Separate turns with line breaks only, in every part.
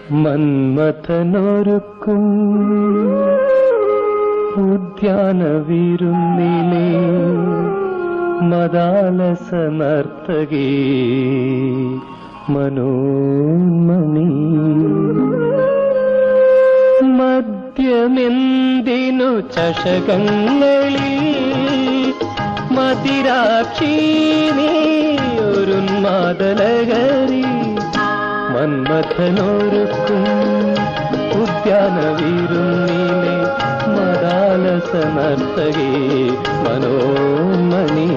മന്മഥനൊരുക്കും ഉദ്യാന വിരുന്നിലെ മദാലസ നർത്തകേ മനോന്മണി മദ്യമെന്തിനു ചഷകങ്ങളിൽ മതിരാക്ഷി നീ ഒരു മാതലകരി മന്മഥനൊരുക്കും ഉദ്യാന വീരുന്നിലെ മദാലസ നർത്തകേ മനോന്മണി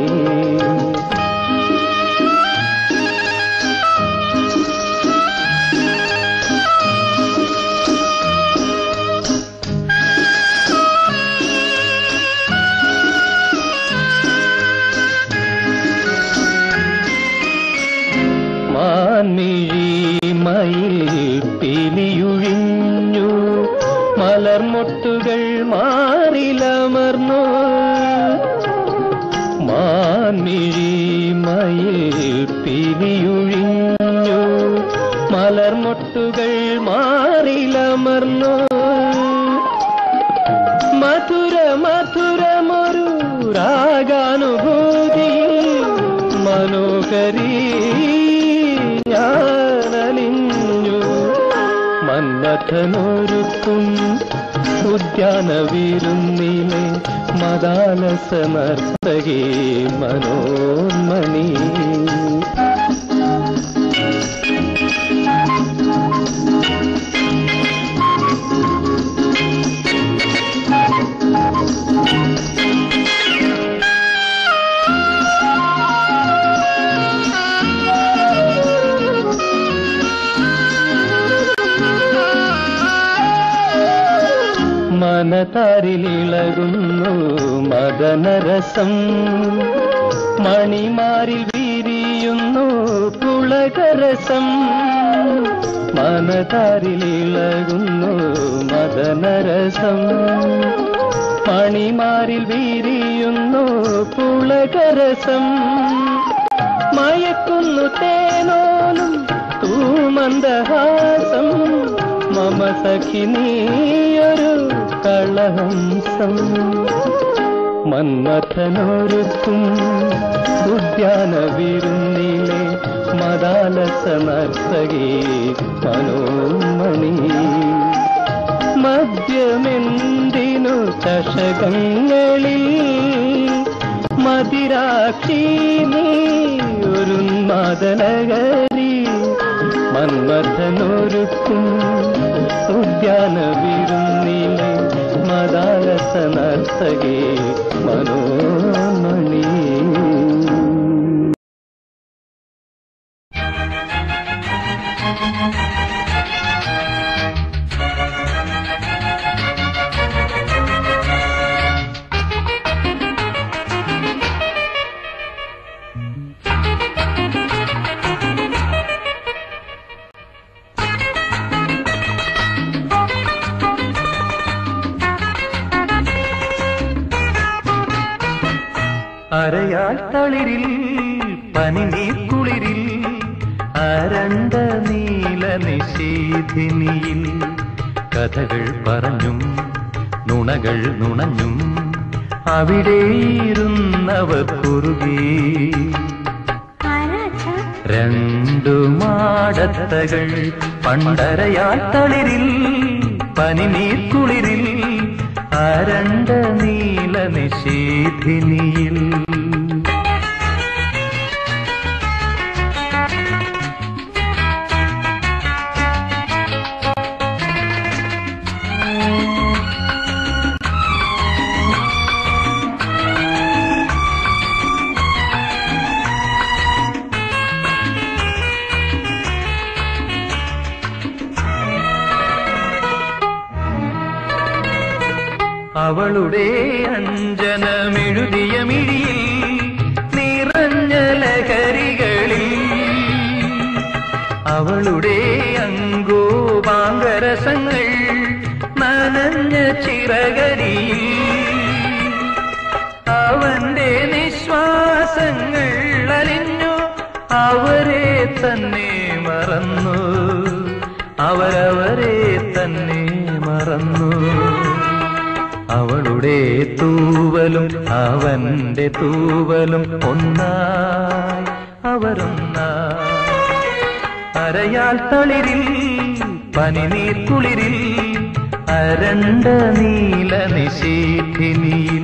മാൻമിഴിമയിൽ പിലിയുഴിഞ്ഞു മലർമൊട്ടുകൾ മാറിലമർന്നു മാൻമിഴിമയിൽ പിലിയുഴിഞ്ഞു മലർമൊട്ടുകൾ മാറിലമർന്നു മധുര മധുരമൊരു രാഗാനുഭൂതിയിൽ മനോഹരി ഞാനലിഞ്ഞു മന്മഥനൊരുക്കും ഉദ്യാന വിരുന്നിലെ മദാലസ നർത്തകേ മനോന്മണി മനതാരിലിളകുന്നു മദനരസം മണിമാരിൽ വീരിയുന്നു പുളകരസം മനതാരിലിളകുന്നു മദനരസം മണിമാരിൽ വീരിയുന്നു പുളകരസം മയക്കുന്നു തേനോലും തൂമന്ദഹാസം മമ സഖി നീയൊരു കളഹംസം മന്മഥനൊരുക്കും ഉദ്യാന വിരുന്നിലെ മദാലസ നർത്തകേ മനോമണി മദ്യമെന്തിനു ചഷകങ്ങളിൽ മതിരാക്ഷി നീ ഒരു മദനഗരി മന്മഥനൊരുക്കും ഉദ്യാന വിരുന്നിലെ മദാലസ നർത്തകേ മനോമണി
അരയാൽ തളിരിൽ പനിനീർ കുളിരിൽ അരണ്ട നീല നിശീധിനിയിൽ കഥകൾ പറഞ്ഞും നുണകൾ നുണഞ്ഞും അവിടെ ഇരുന്നവർ കുറുകി രണ്ടു മാടത്തകൾ പണ്ടരയാൽ തളിരിൽ പനിനീർ കുളിരിൽ അരണ്ട നീല നിശീധിനിയിൽ അവളുടെ അഞ്ജനമെഴുതിയ മിഴിയിൽ നിറഞ്ഞ ലഹരികളിൽ അവളുടെ അങ്കോപാങ്കരസങ്ങൾ നനഞ്ഞ ചിറകരിയിൽ അവന്റെ നിശ്വാസങ്ങൾ അലിഞ്ഞു അവരെ തന്നെ മറന്നു അവരവരെ തന്നെ മറന്നു അവളുടെ തൂവലും അവന്റെ തൂവലും ഒന്നായി അവരൊന്നായി അരയാൽ തളിരിൽ പനിനീർ കുളിരിൽ അരണ്ട നീല നിശീഥിനിയിൽ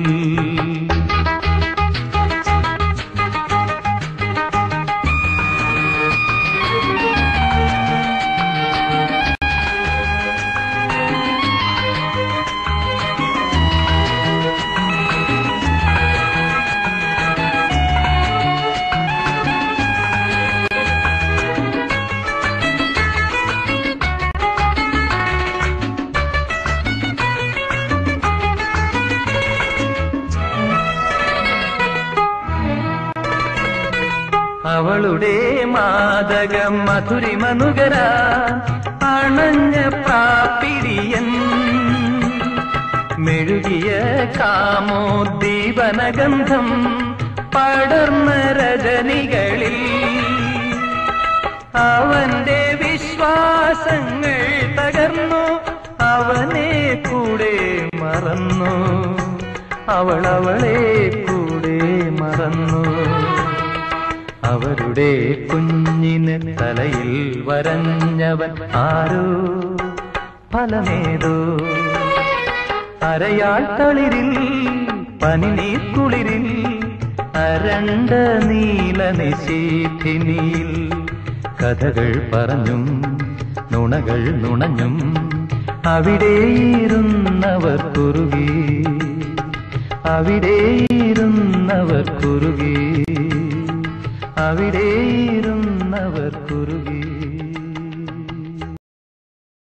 അവളുടെ മാതകം മധുരിമനുകര അണഞ്ഞ പ്രാപിരിയൻ മെഴുകിയ കാമോദ്ദീപനഗന്ധം പടർന്ന രജനികളിൽ അവന്റെ വിശ്വാസങ്ങൾ തകർന്നു അവനെ കൂടെ മറന്നു അവൾ അവളെ കൂടെ മറന്നു അവരുടെ കുഞ്ഞിന് തലയിൽ വരഞ്ഞവൻ ആരോ ഫലമേതോ അരയാൾ തളിരിൽ പനിനീർ കുളിരിൽ അരണ്ട നീല നിശീഥിനിയിൽ കഥകൾ പറഞ്ഞും നുണകൾ നുണഞ്ഞും അവിടെ ഇരുന്നവർ കുറുകി അവിടെ ഇരുന്നവർ കുറുകി അവിടെ